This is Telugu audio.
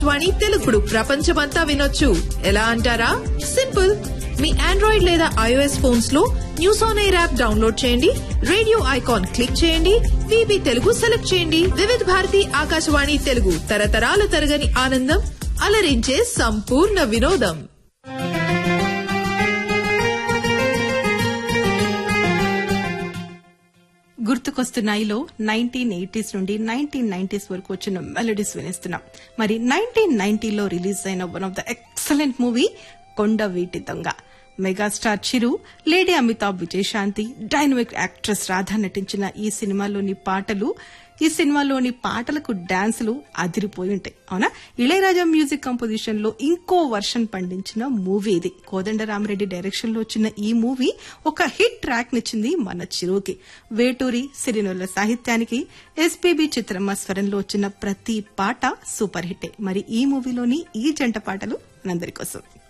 వాణి తెలుగుడు ప్రపంచమంతా వినొచ్చు ఎలా అంటారా సింపుల్ మీ ఆండ్రాయిడ్ లేదా ఐఓఎస్ ఫోన్స్ లో news on air app download చేయండి రేడియో ఐకాన్ క్లిక్ చేయండి విబి తెలుగు సెలెక్ట్ చేయండి వివిధ భారతి ఆకాశవాణి తెలుగు తరతరాల తరగని ఆనందం అలరించే సంపూర్ణ వినోదం గుర్తుకొస్తున్నాయిలో నైన్టీన్ ఎయిటీస్ నుండి నైన్టీన్ నైన్టీస్ వరకు వచ్చిన మెలడీస్ వినిస్తున్నాం మరి నైన్టీన్ నైన్టీలో రిలీజ్ అయిన one of the excellent movie Kondaveeti Donga megastar Chiru lady Amitabh Vijayashanti dynamic actress Radha నటించిన ఈ సినిమాలోని పాటలు ఈ సినిమాలోని పాటలకు డాన్సులు అదిరిపోయి ఉంటాయి అవునా ఇళయరాజా మ్యూజిక్ కంపోజిషన్ లో ఇంకో వర్షన్ పండించిన మూవీ ఇది కోదండరామరెడ్డి డైరెక్షన్ లో వచ్చిన ఈ మూవీ ఒక హిట్ ట్రాక్ నిచ్చింది మన చిరుకి వేటూరి సిరినొల్ల సాహిత్యానికి ఎస్పీబీ చిత్రమ్మ స్వరంలో వచ్చిన ప్రతి పాట సూపర్ హిట్టే మరి ఈ మూవీలోని ఈ జంట పాటలు మనందరి కోసం